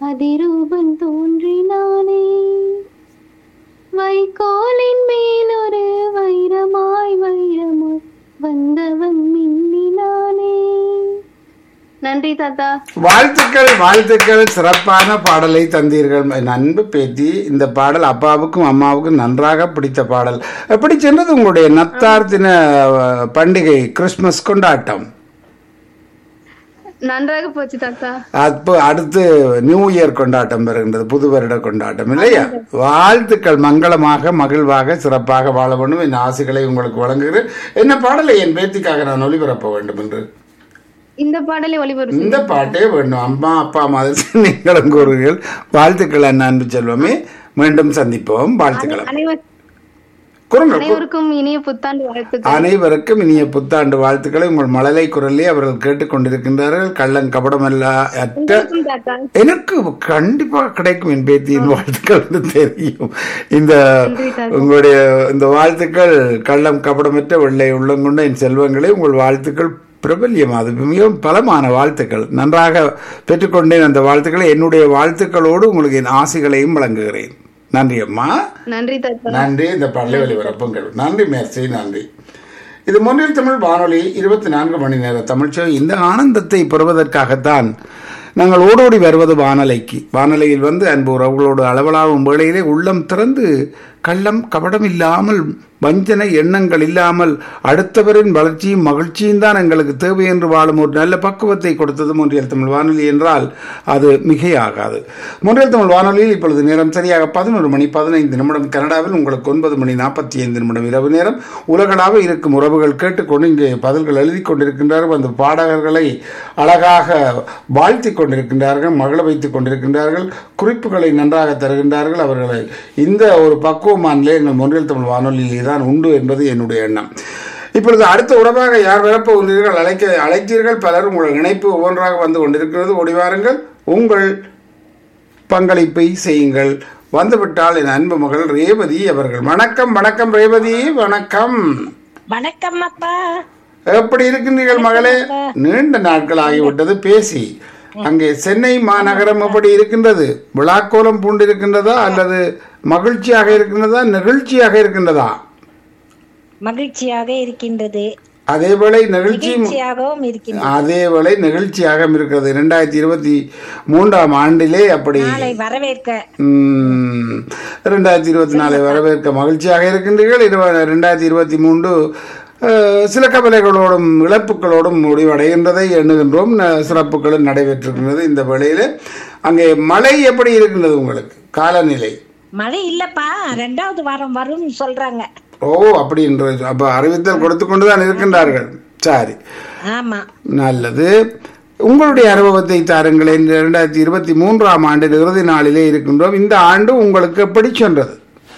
அதிரூபன் தோன்றினானே வைக்கோலின் மேலொரு வைரமாய் வைரமாய் வந்தவன் மின்னினானே நன்றி தாத்தா வாழ்த்துக்கள் வாழ்த்துக்கள் சிறப்பான பாடலை தந்தீர்கள் என் அன்பு பேத்தி இந்த பாடல் அப்பாவுக்கும் அம்மாவுக்கும் நன்றாக பிடித்த பாடல் எப்படி சென்றது உங்களுடைய நத்தார் தின அஹ், பண்டிகை கிறிஸ்துமஸ் கொண்டாட்டம் நன்றாக போச்சு தாத்தா அப்போ அடுத்து நியூ இயர் கொண்டாட்டம் வருகின்றது புது வருட கொண்டாட்டம் இல்லையா வாழ்த்துக்கள் மங்களமாக மகிழ்வாக சிறப்பாக வாழ வேண்டும் என் ஆசைகளை உங்களுக்கு வழங்குகிறேன் என்ன பாடலை என் பேத்திக்காக நான் ஒளிபரப்ப வேண்டும் என்று இந்த பாடலை ஒளிபரப்பு இந்த பாட்டே வேண்டும் அம்மா அப்பா மாதிரி நீங்களும் கூறுகள் வாழ்த்துக்கள் அண்ணா அன்பு செல்வமே மீண்டும் சந்திப்போம் வாழ்த்துக்கள் அனைவர் கூறுங்கள் அனைவருக்கும் இனிய புத்தாண்டு வாழ்த்துக்கள் அனைவருக்கும் இனிய புத்தாண்டு வாழ்த்துக்களை உங்கள் மழலை குரலே அவர்கள் கேட்டுக்கொண்டிருக்கின்றார்கள் கள்ளம் கபடமல்ல அற்ற உங்களுக்கும் தாத்தா எனக்கு கண்டிப்பாக கிடைக்கும் என் பேத்தியின் வாழ்த்துக்கள் என்று தெரியும் இந்த நன்றி தாத்தா உங்களுடைய இந்த வாழ்த்துக்கள் கள்ளம் கபடமற்ற வெள்ளை உள்ளங்கொண்ட என் செல்வங்களே உங்கள் வாழ்த்துக்கள் பிரபல்யம் அது மிகவும் பலமான வாழ்த்துக்கள் நன்றாக பெற்றுக்கொண்டேன் அந்த வாழ்த்துக்களை என்னுடைய வாழ்த்துக்களோடு உங்களுக்கு என் ஆசைகளையும் வழங்குகிறேன் நன்றி அம்மா நன்றி தாத்தா நன்றி இந்த பள்ளி ஒலிபரப்புங்கள் நன்றி மேர்சி நன்றி இது முன்னில் தமிழ் வானொலி இருபத்தி நான்கு மணி நேர தமிழ்ச்சோ இந்த ஆனந்தத்தை பெறுவதற்காகத்தான் நாங்கள் ஓடோடி வருவது வானலைக்கு வானலையில் வந்து அன்பு உறவுகளோடு அளவலாகும் வேளையிலே உள்ளம் திறந்து கள்ளம் கபடம் இல்லாமல் வஞ்சனை எண்ணங்கள் இல்லாமல் அடுத்தவரின் வளர்ச்சியும் மகிழ்ச்சியும் தான் எங்களுக்கு தேவை என்று வாழும் ஒரு நல்ல பக்குவத்தை கொடுத்தது மூன்றியல் தமிழ் வானொலி என்றால் அது மிகையாகாது மூன்றியல் தமிழ் வானொலியில் இப்பொழுது நேரம் சரியாக பதினொரு மணி பதினைந்து நிமிடம் கனடாவில் உங்களுக்கு ஒன்பது மணி நாற்பத்தி ஐந்து நிமிடம் இரவு நேரம் உலகளாக இருக்கும் உறவுகள் கேட்டுக்கொண்டு இங்கே பதில்கள் எழுதி கொண்டிருக்கின்றார்கள் அந்த பாடகர்களை அழகாக வாழ்த்தி கொண்டிருக்கின்றார்கள் மகள வைத்துக் கொண்டிருக்கின்றார்கள் குறிப்புகளை நன்றாக தருகின்றார்கள் அவர்களை இந்த ஒரு பக்குவமானிலே எங்கள் மொன்றியல் தமிழ் வானொலியிலே தான் உண்டு என்பது என்னுடைய எண்ணம் இப்பொழுது அடுத்த உறவாக யார் வரப்போகிறீர்கள் அழைக்க அழைத்தீர்கள் பலர் உங்கள் இணைப்பு ஒவ்வொன்றாக வந்து கொண்டிருக்கிறது ஓடிவாருங்கள் உங்கள் பங்களிப்பை செய்யுங்கள் வந்துவிட்டால் என் அன்பு மகள் ரேவதி அவர்கள் வணக்கம் வணக்கம் ரேவதி வணக்கம் வணக்கம் அப்பா எப்படி இருக்கின்றீர்கள் மகளே நீண்ட நாட்கள் ஆகிவிட்டது பேசி அங்கே சென்னை மாநகரம் எப்படி இருக்கின்றது விழாக்கோலம் பூண்டிருக்கின்றதா அல்லது மகிழ்ச்சியாக இருக்கின்றதா நெகிழ்ச்சியாக இருக்கின்றதா மகிழ்ச்சியாக இருக்கின்றது அதேவேளை நெகிழ்ச்சி மகிழ்ச்சியாகவும் இருக்கின்றது அதேவேளை நெகிழ்ச்சியாக இருக்கிறது இரண்டாயிரத்தி இருபத்தி மூன்றாம் ஆண்டிலே அப்படி நாளை வரவேற்க ம், இரண்டாயிரத்தி இருபத்தி நாலை வரவேற்க மகிழ்ச்சியாக இருக்கின்றீர்கள் இருவ ரெண்டாயிரத்தி இருபத்தி மூன்று அஹ், சில கவலைகளோடும் இழப்புகளோடும் முடிவடைகின்றதை எண்ணுகின்றோம் ந- சிறப்புகளும் நடைபெற்றிருக்கின்றது இந்த வேளையில் அங்கே மழை எப்படி இருக்கின்றது உங்களுக்கு காலநிலை மழை இல்லப்பா ரெண்டாவது வாரம் வரும்னு சொல்றாங்க ஓ அப்படி என்று அப்போ அறிவித்தல் கொடுத்து கொண்டு தான் இருக்கின்றார்கள் சரி ஆமா நல்லது உங்களுடைய அனுபவத்தை தாருங்களேன் இரண்டாயிரத்தி இருபத்தி மூன்றாம் ஆண்டு இறுதி நாளிலே இருக்கின்றோம் இந்த ஆண்டு உங்களுக்கு எப்படி சென்றது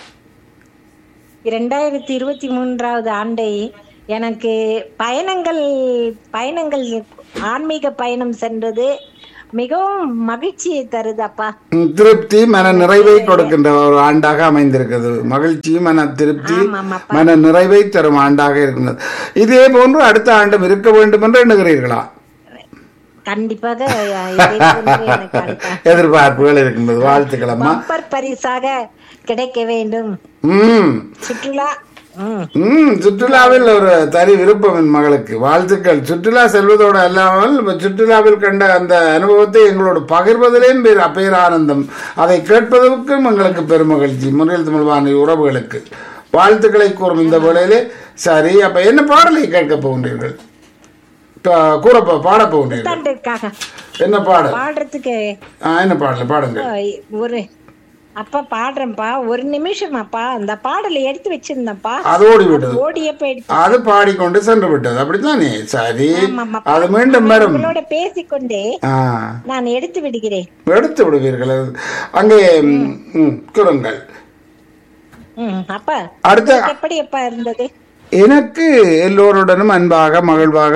இரண்டாயிரத்தி இருபத்தி மூன்றாவது ஆண்டை எனக்கு பயணங்கள் பயணங்கள் ஆன்மீக பயணம் சென்றது மிகவும் மகிழ்ச்சியை தருதப்பா ம், திருப்தி மன நிறைவை கொடுக்கின்ற ஒரு ஆண்டாக அமைந்திருக்கிறது மகிழ்ச்சி மன திருப்தி ஆமாமாப்பா. மன நிறைவை தரும் ஆண்டாக இருக்கின்றது இதே போன்று அடுத்த ஆண்டும் இருக்க வேண்டும் என்று எண்ணுகிறீர்களா கண்டிப்பாக இதே போன்று எனக்கு அடுத்த எதிர்பார்ப்புகள் இருக்கின்றது வாழ்த்துக்கள் அம்மா பம்பர் பரிசாக கிடைக்க வேண்டும் ம் சுற்றுலா ம் ம் சுற்றுலாவில் ஒரு தனி விருப்பம் என் மகளுக்கு வாழ்த்துக்கள் சுற்றுலா செல்வதோடு அல்லாமல் இப்ப சுற்றுலாவில் கண்ட அந்த அனுபவத்தை எங்களோடு பகிர்வதிலேயும் பேர் பேரானந்தம் அதை கேட்பதற்கும் எங்களுக்கு பெருமகிழ்ச்சி முன்னில் தமிழ் வானொலி உறவுகளுக்கு வாழ்த்துக்களை கூறும் இந்த வேளையிலே சரி அப்ப என்ன பாடலை கேட்க போகின்றீர்கள் பா- கூற போ- பாட போகின்றீர்கள் புத்தாண்டிற்காக என்ன பாடல் பாடுறதுக்கு ஆ, என்ன பாடல் பாடுங்க அஹ், ஒரு அப்பா பாடுறேன்ப்பா ஒரு நிமிஷம் அப்பா அந்த பாடலை எடுத்து வச்சிருந்தேன்ப்பா அதோடி விட்டது ஓடிய போயிடுச்சு அது பாடிக்கொண்டு சென்று விட்டது அப்படித்தானே சரி ஆமாமாப்பா. அது மீண்டும் வரும் உங்களோட பேசிக்கொண்டே ஆ நான் எடுத்து விடுகிறேன் எடுத்து விடுவீர்கள் அது. அங்கே ம், ம், கூறுங்கள் ம், அப்பா அடுத்த எப்படி அப்பா இருந்தது எனக்கு எல்லோருடனும் அன்பாக மகிழ்வாக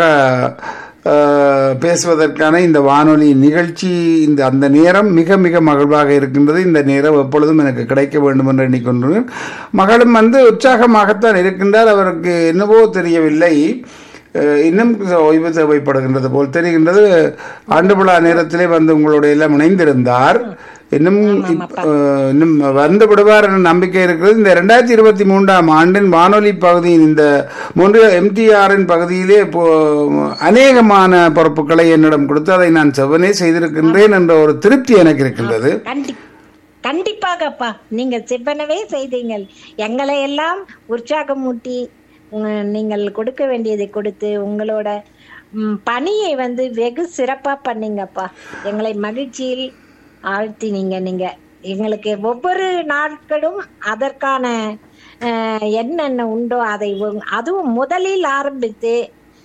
அஹ், பேசுவதற்கான இந்த வானொலி நிகழ்ச்சி இந்த அந்த நேரம் மிக மிக மகிழ்வாக இருக்கின்றது இந்த நேரம் எப்பொழுதும் எனக்கு கிடைக்க வேண்டும் என்று எண்ணிக்கொண்டு மகளும் வந்து உற்சாகமாகத்தான் இருக்கின்றார் அவருக்கு என்னவோ தெரியவில்லை அஹ், இன்னும் ஓய்வு தேவைப்படுகின்றது போல் தெரிகின்றது ஆண்டு விழா நேரத்திலே வந்து உங்களோட எல்லாம் இணைந்திருந்தார் இன்னும் இப்- அஹ், இன்னும் வந்து விடுவார் என்ற நம்பிக்கை இருக்கிறது இந்த இரண்டாயிரத்தி இருபத்தி மூன்றாம் ஆண்டின் வானொலி பகுதியின் இந்த மூன்று எம்டிஆரின் பகுதியிலே இப்போ அநேகமான பொறுப்புகளை என்னிடம் கொடுத்து அதை நான் செவனே செய்திருக்கின்றேன் என்ற ஒரு திருப்தி எனக்கு இருக்கின்றது கண்டி கண்டிப்பாகப்பா நீங்க செவ்வனவே செய்தீங்கள் எங்களை எல்லாம் உற்சாகமூட்டி உங்க- நீங்கள் கொடுக்க வேண்டியதை கொடுத்து உங்களோட ம், பணியை வந்து வெகு சிறப்பா பண்ணீங்கப்பா எங்களை மகிழ்ச்சியில் ஆழ்த்தினீங்க நீங்க எங்களுக்கு ஒவ்வொரு நாட்களும் அதற்கான அஹ், என்னென்ன உண்டோ அதை உ- அதுவும் முதலில் ஆரம்பித்து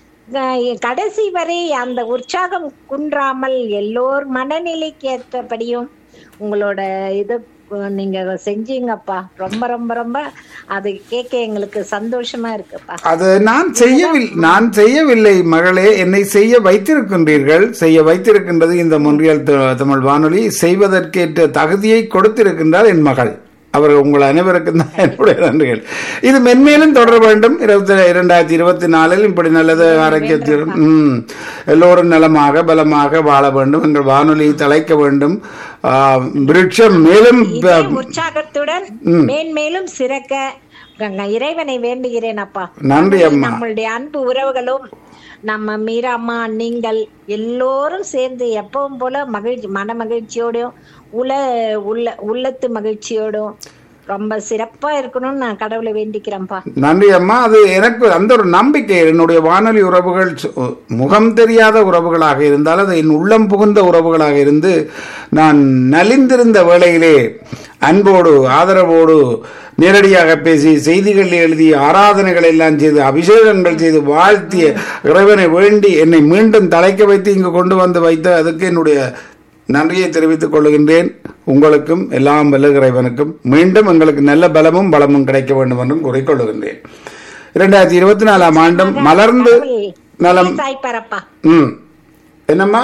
அஹ், கடைசி வரை அந்த உற்சாகம் குன்றாமல் எல்லோர் மனநிலைக்கு ஏற்றபடியும் உங்களோட இது அஹ், நீங்க செஞ்சீங்கப்பா ரொம்ப ரொம்ப ரொம்ப அது கேட்க எங்களுக்கு சந்தோஷமா இருக்குப்பா அது நான் செய்யவில்லை நான் செய்யவில்லை மகளே என்னை செய்ய வைத்திருக்கின்றீர்கள் செய்ய வைத்திருக்கின்றது இந்த மொன்றியல் த- தமிழ் வானொலி செய்வதற்கேற்ற தகுதியை கொடுத்திருக்கின்றார் என் மகள் அவர் உங்கள் அனைவருக்கும் தான் என்னுடைய நன்றிகள் இது மென்மேலும் தொடர வேண்டும் இருபத்தி இரண்டாயிரத்தி இருபத்தி நாலில் இப்படி நல்லது ஆரோக்கியத்தில் ம், எல்லோரும் நலமாக பலமாக வாழ வேண்டும் எங்கள் வானொலியை தலைக்க வேண்டும் ஆ, விருட்சம் மேலும் இதே உற்சாகத்துடன் மேன்மேலும் சிறக்க கங்க- இறைவனை வேண்டுகிறேன் அப்பா நன்றி அம்மா நம்மளுடைய அன்பு உறவுகளும் நம்ம மீராம்மா நீங்கள் எல்லோரும் சேர்ந்து எப்பவும் போல மகிழ்ச்சி மன மகிழ்ச்சியோடும் உல உள்ள உள்ளத்து மகிழ்ச்சியோடும் ரொம்ப சிறப்பா இருக்கணும்னு நான் கடவுளை வேண்டிக்கிறேன்ப்பா நன்றி அம்மா அது எனக்கு அந்த ஒரு நம்பிக்கை என்னுடைய வானொலி உறவுகள் சு- முகம் தெரியாத உறவுகளாக இருந்தால் அது என் உள்ளம் புகுந்த உறவுகளாக இருந்து நான் நலிந்திருந்த வேளையிலே அன்போடு ஆதரவோடு நேரடியாக பேசி செய்திகள் எழுதி ஆராதனைகள் எல்லாம் செய்து அபிஷேகங்கள் செய்து வாழ்த்திய இறைவனை வேண்டி என்னை மீண்டும் தலைக்க வைத்து இங்கு கொண்டு வந்து வைத்த அதுக்கு என்னுடைய நன்றியை தெரிவித்துக் கொள்கின்றேன் உங்களுக்கும் எல்லாம் வல்ல இறைவனுக்கும் மீண்டும் எங்களுக்கு நல்ல பலமும் பலமும் கிடைக்க வேண்டும் என்றும் கூறிக்கொள்கின்றேன் இரண்டாயிரத்தி இருபத்தி நாலாம் ஆண்டும் மலர்ந்து நலம் சாய்ப்பாரப்பா ம் என்னம்மா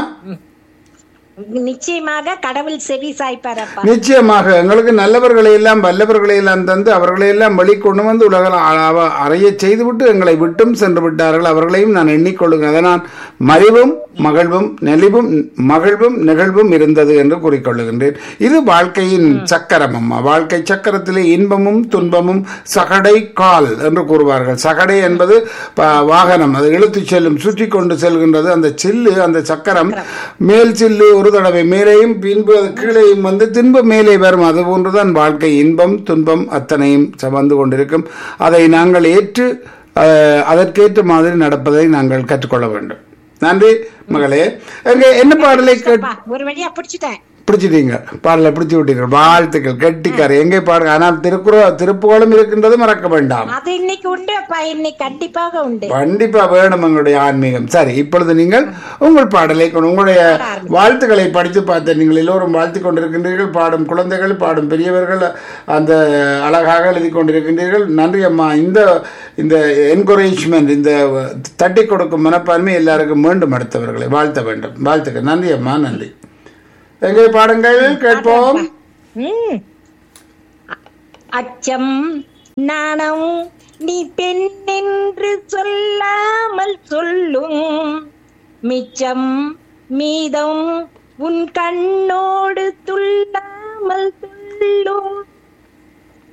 நிச்சயமாக கடவுள் செவி சாய்ப்பாரப்பா நிச்சயமாக எங்களுக்கு நல்லவர்களை எல்லாம் வல்லவர்களை எல்லாம் தந்து அவர்களை எல்லாம் வெளிக்கொண்டு வந்து உலகில் அ- அறைய செய்துவிட்டு எங்களை விட்டும் சென்று விட்டார்கள் அவர்களையும் நான் எண்ணிக்கொள்ளுங்க அதனால் மலிவும் மகிழ்வும் நெளிவும் மகிழ்வும் நிகழ்வும் இருந்தது என்று கூறிக்கொள்ளுகின்றேன் இது வாழ்க்கையின் சக்கரம் அம்மா வாழ்க்கை சக்கரத்திலே இன்பமும் துன்பமும் சகடை கால் என்று கூறுவார்கள் சகடை என்பது ப- வாகனம் அது இழுத்துச் செல்லும் சுற்றி கொண்டு செல்கின்றது அந்த சில்லு அந்த சக்கரம் மேல் சில்லு ஒரு தடவை மேலேயும் பின்பு அது கீழேயும் வந்து திரும்ப மேலே வரும் அது போன்றுதான் வாழ்க்கை இன்பம் துன்பம் அத்தனையும் வந்து கொண்டிருக்கும் அதை நாங்கள் ஏற்று அஹ், அதற்கேற்ற மாதிரி நடப்பதை நாங்கள் கற்றுக்கொள்ள வேண்டும் நன்றி மகளே எங்க என்ன பாடலை கேட் அப்பா, ஒரு வழியா பிடிச்சிட்டேன் பிடிச்சிட்டீங்க பாடலை பிடிச்சு விட்டீங்க வாழ்த்துக்கள் கெட்டிக்காரு எங்கே பாடுங்க ஆனால் திருக்குற திருப்புகழும் இருக்கின்றது மறக்க வேண்டாம் அது இன்னைக்கு உண்டு அப்பா இன்னைக்கு கண்டிப்பாக உண்டு கண்டிப்பா வேணும் எங்களுடைய ஆன்மீகம் சரி இப்பொழுது நீங்கள் உங்கள் பாடலை கொண்டு உங்களுடைய வாழ்த்துக்களை படித்து பார்த்த நீங்கள் எல்லோரும் வாழ்த்து கொண்டிருக்கின்றீர்கள் பாடும் குழந்தைகள் பாடும் பெரியவர்கள் அந்த அழகாக எழுதி கொண்டிருக்கின்றீர்கள் நன்றி அம்மா இந்த இந்த என்கரேஜ்மெண்ட் இந்த தட்டி கொடுக்கும் மனப்பான்மை எல்லாருக்கும் மீண்டும் அடுத்தவர்களை வாழ்த்த வேண்டும் வாழ்த்துக்கள் நன்றி அம்மா நன்றி எங்கே பாடுங்கள் கேட்போம் ம். அ- அச்சம் நாணம் நீ பெண் என்று சொல்லாமல் சொல்லும் மிச்சம் மீதம் உன் கண்ணோடு துள்ளாமல் துள்ளும்